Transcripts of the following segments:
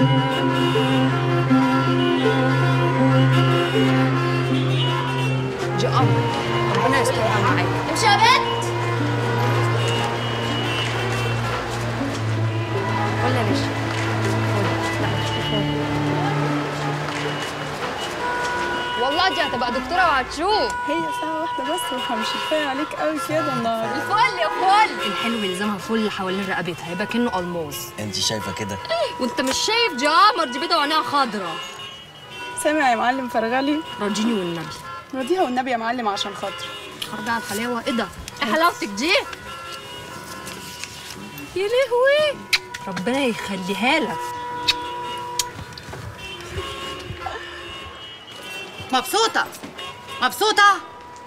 دي قمر ربنا يسترها معاك امشي يا بنت ولا يا باشا لا مش والله دي هتبقى دكتورة وهتشوف هي ساعة واحدة بس وإحنا مش كفاية عليك قوي كده النهاردة الفل يا فل الحلو يلزمها فل حوالين رقبتها يبقى كأنه ألماظ انت شايفه كده وانت مش شايف دي قمر دي بيضة وعينيها خضرا سامع يا معلم فرغلي راجيني والنبي وديها والنبي يا معلم عشان خاطري خرجها على الحلاوة ايه ده؟ ايه حلاوتك دي؟ يا لهوي ربنا يخليها لك مبسوطة مبسوطة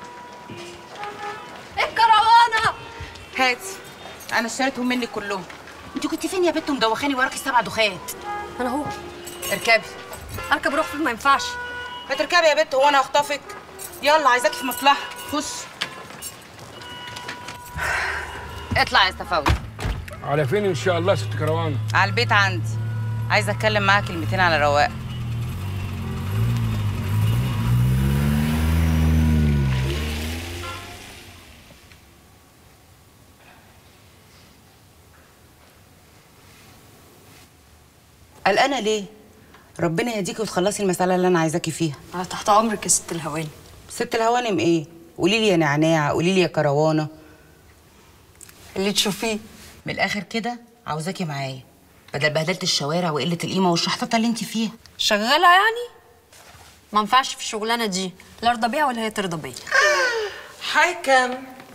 الكروانة هاتي أنا اشتريتهم منك كلهم أنت كنت فين يا بنت مدوخاني وراكي السبع دخات انا اهو اركبي اركب روح فين ما ينفعش هتركبي يا بنت هو أنا هخطفك يلا عايزاكي في مصلحة خش اطلع يا استفاوي على فين ان شاء الله ست كروان على البيت عندي عايزة أتكلم معاك كلمتين على رواق قلقانة ليه؟ ربنا يهديكي وتخلصي المسألة اللي أنا عايزاكي فيها انا تحت امرك يا ست الهواني ست الهوانم إيه؟ قولي لي يا نعناع قولي لي يا كروانة اللي تشوفيه من الآخر كده عاوزاكي معايا بدل بهدلة الشوارع وقلة القيمة والشحططة اللي انت فيها شغالة يعني ما ينفعش في الشغلانة دي لا ارضى بيها ولا هي ترضى بيا حكم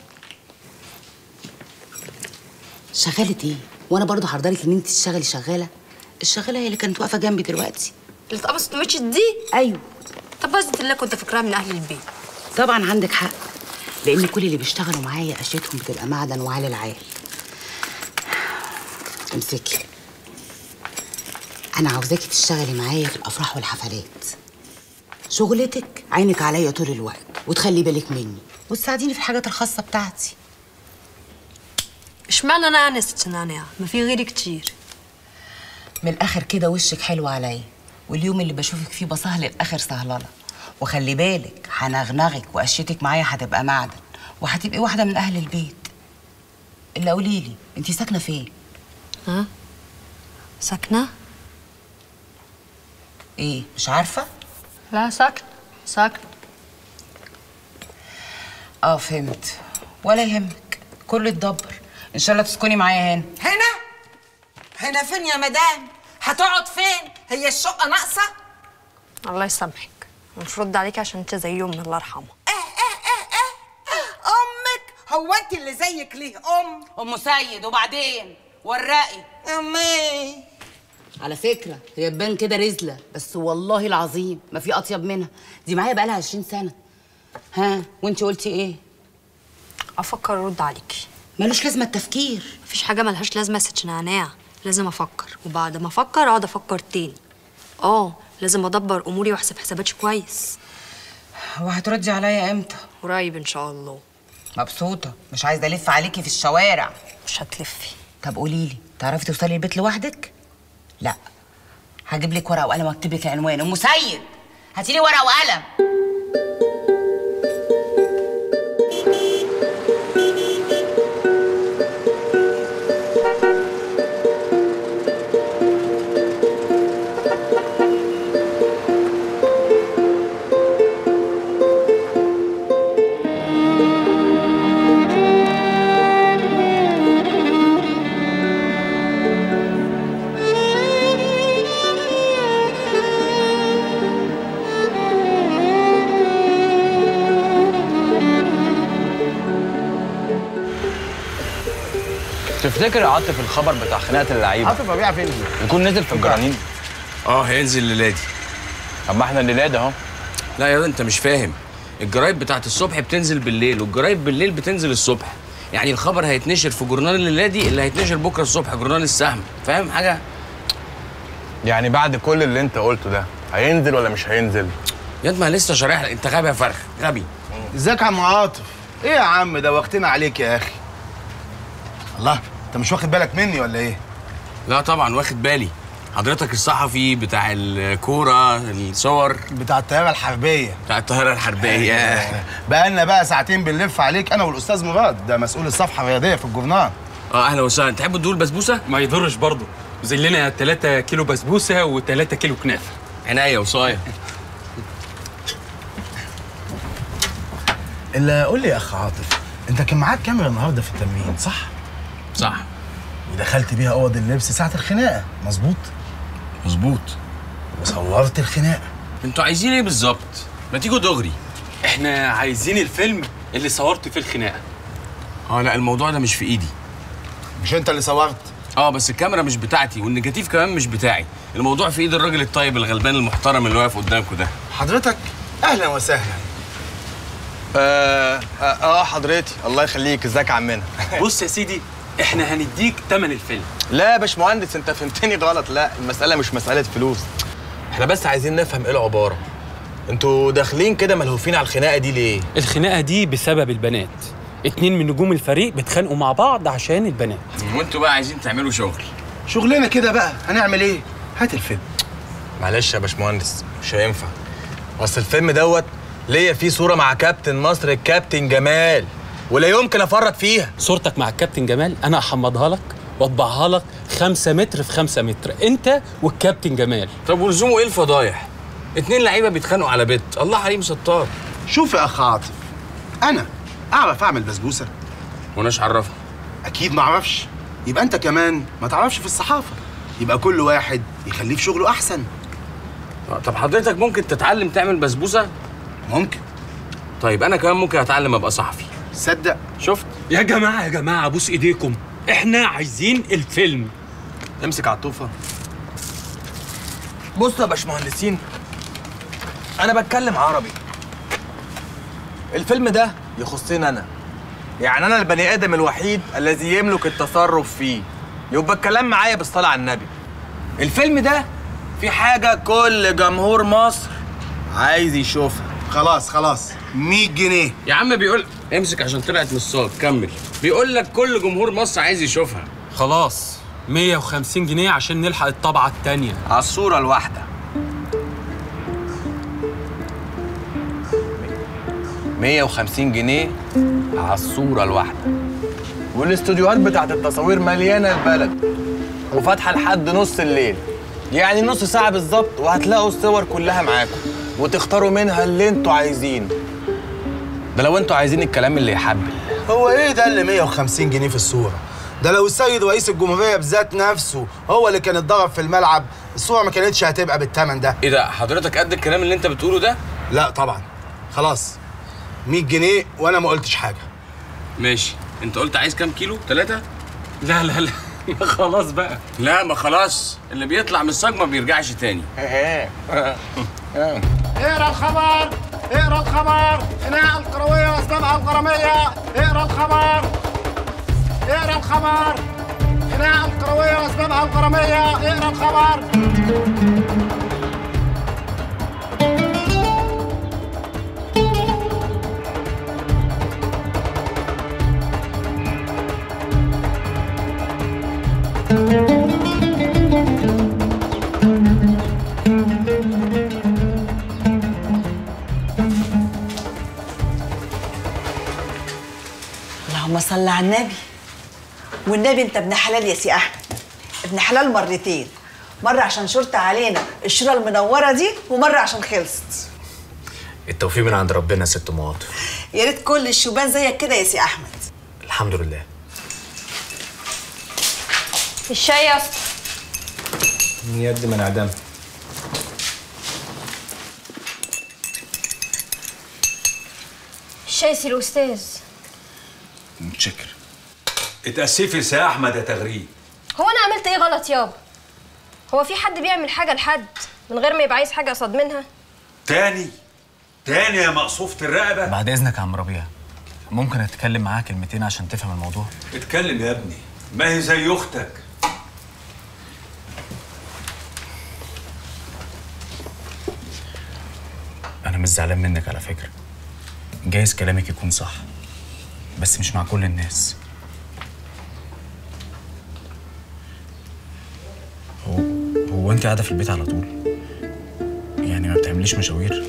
شغالة ايه؟ وانا برضه هرضالك ان انت تشتغلي شغالة الشغالة هي اللي كانت واقفة جنبي دلوقتي اللي اتقبضت ومشيت دي ايوه طب بس الله كنت فاكراها من اهل البيت طبعا عندك حق لان كل اللي بيشتغلوا معايا اشيتهم بتبقى معدن وعلى العال امسكي انا عاوزاكي تشتغلي معايا في الافراح والحفلات شغلتك عينك عليا طول الوقت وتخلي بالك مني وتساعديني في الحاجات الخاصه بتاعتي اشمعنى انا يعني ست نعناع ما في غيري كتير من الاخر كده وشك حلو عليا واليوم اللي بشوفك فيه بسهل الاخر سهلله وخلي بالك هنغنغك وقشتك معايا هتبقى معدن وهتبقي واحده من اهل البيت الا قولي لي انت ساكنه فين ها ساكنة ايه مش عارفه لا ساكنة ساكنة اه فهمت ولا يهمك كله يتدبر ان شاء الله تسكني معايا هنا هنا هنا فين يا مدام هتقعد فين هي الشقه ناقصه الله يسامحك مش رد عليك عشان انت زي امي الله يرحمها امك هو انت اللي زيك ليه ام ام سيد وبعدين ورقي امي على فكره هي تبان كده رزله بس والله العظيم ما في اطيب منها دي معايا بقالها 20 سنه ها وانت قلتي ايه افكر ارد عليكي ملوش لازمه التفكير مفيش حاجة ملهاش لازمة يا ست نعناع لازم افكر وبعد ما افكر اقعد افكر تاني اه لازم ادبر اموري واحسب حساباتي كويس وهتردي عليا امتى قريب ان شاء الله مبسوطه مش عايزه الف عليكي في الشوارع مش هتلفي طب قولي لي تعرفي توصلي البيت لوحدك لا هجيب لك ورقه وقلم واكتب لك العنوان ام سيد هاتي لي ورقه وقلم تفتكر عاطف الخبر بتاع خناقه اللعيبه عاطف ربيعه فين دي؟ يكون نزل في الجرانين اه هينزل الليله دي طب ما احنا الليله ده اهو لا يا انت مش فاهم الجرايد بتاعت الصبح بتنزل بالليل والجرايد بالليل بتنزل الصبح يعني الخبر هيتنشر في جورنال الليله دي اللي هيتنشر بكره الصبح جورنال السهم فاهم حاجه يعني بعد كل اللي انت قلته ده هينزل ولا مش هينزل؟ يا ما لسه شارح لك انت غبي يا فرخ غبي ازيك يا عم عاطف ايه يا عم ده وقتنا عليك يا اخي الله انت مش واخد بالك مني ولا ايه لا طبعا واخد بالي حضرتك الصحفي بتاع الكوره الصور بتاع الطياره الحربيه بتاع الطياره الحربيه بقالنا بقى ساعتين بنلف عليك انا والاستاذ مراد ده مسؤول الصفحه الرياضيه في الجورنال اه اهلا وسهلا تحبوا تدول بسبوسه ما يضرش برضه زي لنا 3 كيلو بسبوسه و3 كيلو كنافه عناية وصايه الا قول لي يا اخ عاطف انت كان معاك كاميرا النهارده في التمرين صح صح ودخلت بيها اوض اللبس ساعه الخناقه مظبوط مظبوط وصورت الخناقه انتوا عايزين ايه بالظبط ما تيجوا دغري احنا عايزين الفيلم اللي صورت فيه الخناقه اه لا الموضوع ده مش في ايدي مش انت اللي صورت اه بس الكاميرا مش بتاعتي والنيجاتيف كمان مش بتاعي الموضوع في ايد الراجل الطيب الغلبان المحترم اللي واقف قدامكم ده حضرتك اهلا وسهلا اه اه حضرتي الله يخليك ازيك يا عمنا بص يا سيدي احنا هنديك تمن الفيلم لا يا باشمهندس انت فهمتني غلط لا المساله مش مساله فلوس احنا بس عايزين نفهم ايه العباره انتوا داخلين كده ملهوفين على الخناقه دي ليه الخناقه دي بسبب البنات اتنين من نجوم الفريق بيتخانقوا مع بعض عشان البنات وانتوا بقى عايزين تعملوا شغل شغلنا كده بقى هنعمل ايه هات الفيلم معلش يا باشمهندس مش هينفع اصل الفيلم دوت ليا فيه صوره مع كابتن مصر الكابتن جمال ولا يمكن افرط فيها صورتك مع الكابتن جمال انا احمضها لك واطبعها لك خمسة متر في خمسة متر انت والكابتن جمال طب ولزومه ايه الفضايح اتنين لعيبه بيتخانقوا على بيت الله حريم ستار شوف يا اخ عاطف انا اعرف اعمل بسبوسه وناش عرفنا اكيد ما اعرفش يبقى انت كمان ما تعرفش في الصحافه يبقى كل واحد يخليه في شغله احسن آه، طب حضرتك ممكن تتعلم تعمل بسبوسه ممكن طيب انا كمان ممكن اتعلم ابقى صحفي صدق شفت يا جماعه يا جماعه بوس ايديكم احنا عايزين الفيلم امسك عطوفه بصوا يا باشمهندسين انا بتكلم عربي الفيلم ده يخصني انا يعني انا البني ادم الوحيد الذي يملك التصرف فيه يبقى الكلام معايا بالصلاه على النبي الفيلم ده في حاجه كل جمهور مصر عايز يشوفها خلاص خلاص 100 جنيه يا عم بيقول امسك عشان طلعت من الصوت كمل بيقول لك كل جمهور مصر عايز يشوفها خلاص 150 جنيه عشان نلحق الطبعه التانيه على الصوره الواحده 150 جنيه على الصورة الواحدة والاستوديوهات بتاعت التصاوير مليانة البلد وفاتحة لحد نص الليل يعني نص ساعة بالظبط وهتلاقوا الصور كلها معاكم وتختاروا منها اللي انتوا عايزينه ده لو انتوا عايزين الكلام اللي يحبل هو ايه ده اللي 150 جنيه في الصوره ده لو السيد رئيس الجمهوريه بذات نفسه هو اللي كان اتضرب في الملعب الصوره ما كانتش هتبقى بالثمن ده ايه ده حضرتك قد الكلام اللي انت بتقوله ده لا طبعا خلاص 100 جنيه وانا ما قلتش حاجه ماشي انت قلت عايز كام كيلو ثلاثة لا لا لا خلاص بقى لا ما خلاص اللي بيطلع من الصاج ما بيرجعش تاني اقرا الخبر اقرا الخبر خناقه القرويه واسبابها الغراميه اقرا الخبر اقرا الخبر خناقه القرويه واسبابها الغراميه اقرا الخبر اللهم صل على النبي والنبي انت ابن حلال يا سي احمد ابن حلال مرتين مره عشان شرط علينا الشوره المنوره دي ومره عشان خلصت التوفيق من عند ربنا يا ست مواطن يا ريت كل الشوبان زيك كده يا سي احمد الحمد لله الشاي يا اسطى من يد من عدم الشاي سي الاستاذ متشكر اتأسفي يا أحمد يا تغريب هو انا عملت ايه غلط يابا هو في حد بيعمل حاجه لحد من غير ما يبقى عايز حاجه قصاد منها تاني تاني يا مقصوفة الرقبة بعد اذنك يا عم ربيع ممكن اتكلم معاه كلمتين عشان تفهم الموضوع اتكلم يا ابني ما هي زي أختك انا مش زعلان منك على فكره جايز كلامك يكون صح بس مش مع كل الناس هو هو هو انت قاعده في البيت على طول يعني ما بتعمليش مشاوير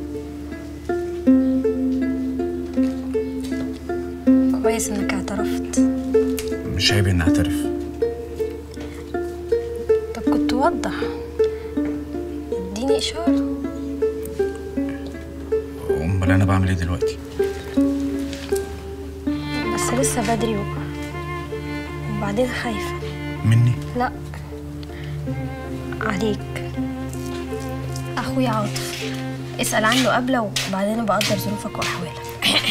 كويس انك اعترفت مش عيب اني اعترف طب كنت وضح اديني اشاره امال انا بعمل ايه دلوقتي بس لسه بدري و... وبعدين خايفه مني لا عليك اخويا عاطف اسال عنه قبله وبعدين بقدر ظروفك واحوالك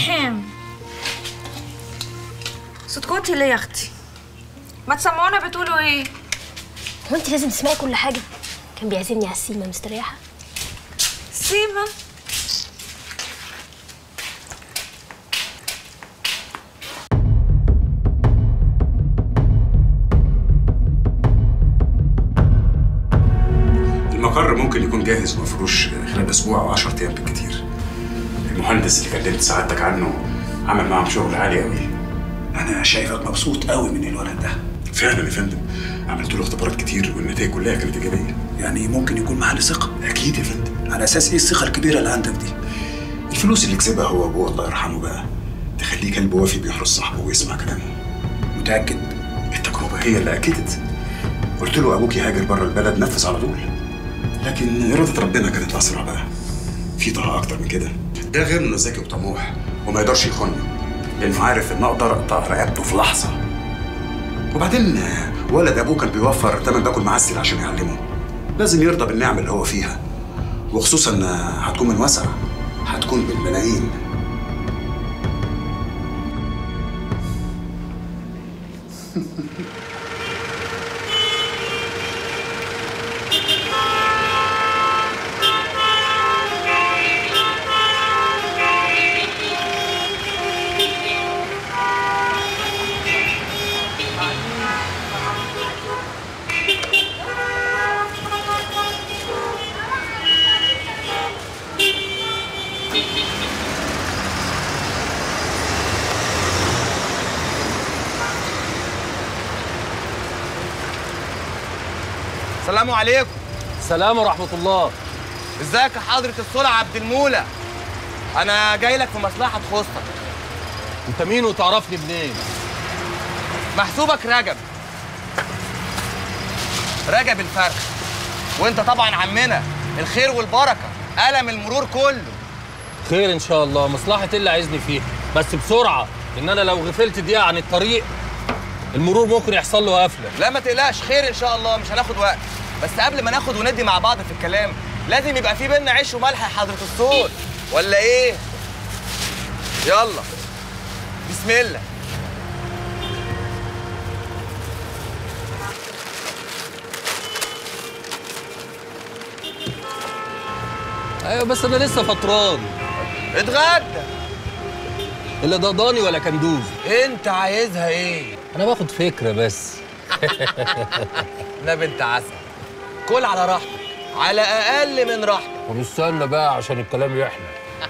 صوتكوتي ليه يا اختي ما تسمعونا بتقولوا ايه هو انت لازم تسمعي كل حاجه كان بيعزمني على السيما مستريحه سيما المقر ممكن يكون جاهز ومفروش خلال اسبوع او 10 ايام بالكتير المهندس اللي كلمت سعادتك عنه عمل معاهم شغل عالي قوي انا شايفك مبسوط قوي من الولد ده فعلا يا فندم عملت له اختبارات كتير والنتائج كلها كانت ايجابيه يعني ممكن يكون محل ثقه اكيد يا فندم على اساس ايه الثقه الكبيره اللي عندك دي الفلوس اللي كسبها هو ابوه الله يرحمه بقى تخليه كلب وافي بيحرس صاحبه ويسمع كلامه متاكد التجربه هي اللي اكدت قلت له ابوك يهاجر بره البلد نفذ على طول لكن إرادة ربنا كانت أسرع بقى في طه أكتر من كده ده غير إنه ذكي وطموح وما يقدرش يخوني لأنه عارف إن أقدر أقطع رقبته في لحظة وبعدين آه، ولد أبوه كان بيوفر تمن باكل معسل عشان يعلمه لازم يرضى بالنعمة اللي هو فيها وخصوصا إنها هتكون من وسع هتكون بالملايين السلام عليكم السلام ورحمه الله ازيك يا حضرة الصلع عبد المولى انا جاي لك في مصلحة تخصك انت مين وتعرفني منين محسوبك رجب رجب الفرخ وانت طبعا عمنا الخير والبركة قلم المرور كله خير ان شاء الله مصلحه إيه اللي عايزني فيها بس بسرعه ان انا لو غفلت دقيقه عن الطريق المرور ممكن يحصل له قفله لا ما تقلقش خير ان شاء الله مش هناخد وقت بس قبل ما ناخد وندي مع بعض في الكلام لازم يبقى في بينا عيش وملح يا حضرة الصوت ولا ايه يلا بسم الله ايوه بس انا لسه فطران اتغدى اللي ده ضاني ولا كندوز انت عايزها ايه انا باخد فكره بس نبي انت عسل كل على راحتك على اقل من راحتك طب استنى بقى عشان الكلام يحلى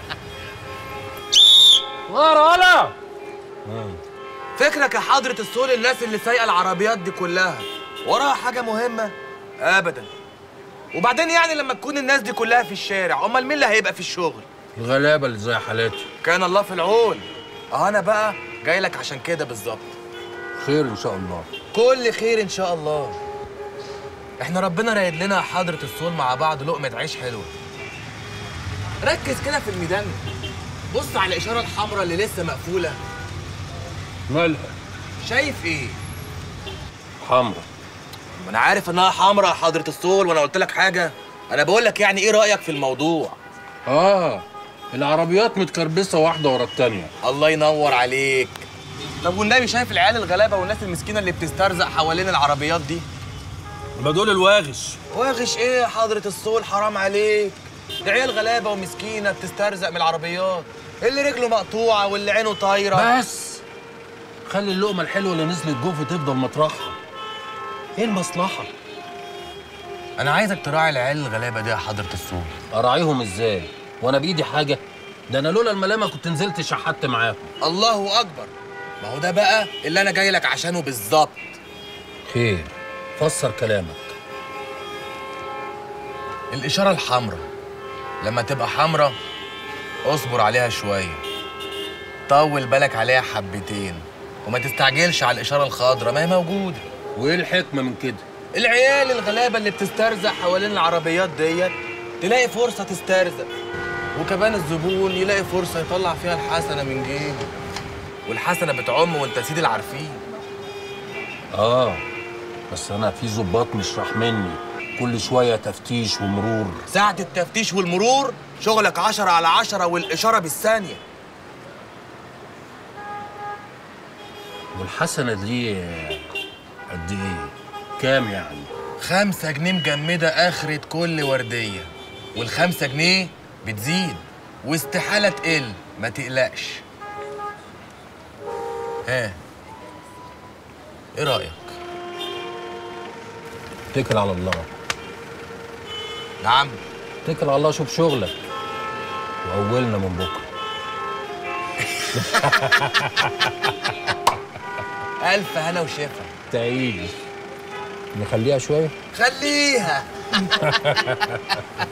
ورا ولا فكرك يا حضرة الصول الناس اللي سايقة العربيات دي كلها وراها حاجة مهمة؟ أبدا وبعدين يعني لما تكون الناس دي كلها في الشارع أمال مين اللي هيبقى في الشغل؟ الغلابه اللي زي حالاتي كان الله في العون اه أنا بقى جاي لك عشان كده بالظبط خير ان شاء الله كل خير إن شاء الله احنا ربنا رايد لنا يا حضرة الصول مع بعض لقمة عيش حلوة ركز كده في الميدان بص على الإشارة الحمراء اللي لسه مقفولة مالها شايف إيه؟ حمرا ما انا عارف انها حمرا يا حضرة الصول وانا قلت لك حاجة انا بقول لك يعني ايه رأيك في الموضوع اه العربيات متكربسه واحده ورا التانيه الله ينور عليك طب والنبي شايف العيال الغلابة والناس المسكينة اللي بتسترزق حوالين العربيات دي ما دول الواغش واغش ايه يا حضرة الصول حرام عليك ده عيال غلابة ومسكينة بتسترزق من العربيات اللي رجله مقطوعة واللي عينه طايرة بس خلي اللقمه الحلوه اللي نزلت جوفي تفضل مطرحها ايه المصلحه انا عايزك تراعي العيال الغلابة دي يا حضرة الصول اراعيهم ازاي وانا بايدي حاجه ده انا لولا الملامه كنت نزلت شحت معاهم الله اكبر ما هو ده بقى اللي انا جاي لك عشانه بالظبط خير فسر كلامك الإشارة الحمراء لما تبقى حمراء اصبر عليها شوية طول بالك عليها حبتين وما تستعجلش على الإشارة الخضراء ما هي موجودة وايه الحكمة من كده؟ العيال الغلابة اللي بتسترزق حوالين العربيات ديت تلاقي فرصة تسترزق وكمان الزبون يلاقي فرصة يطلع فيها الحسنة من جيبه والحسنة بتعم وانت سيد العارفين اه بس انا في ظباط مش راح مني كل شوية تفتيش ومرور ساعة التفتيش والمرور شغلك عشرة على عشرة والإشارة بالثانية والحسنة دي قد ايه؟ كام يعني؟ خمسة جنيه مجمدة آخرة كل وردية والخمسة جنيه بتزيد واستحالة تقل ما تقلقش ها ايه رأيك؟ اتكل على الله نعم اتكل على الله شوف شغلك وأولنا من بكرة ألف هنا وشفا تعيش نخليها شوية خليها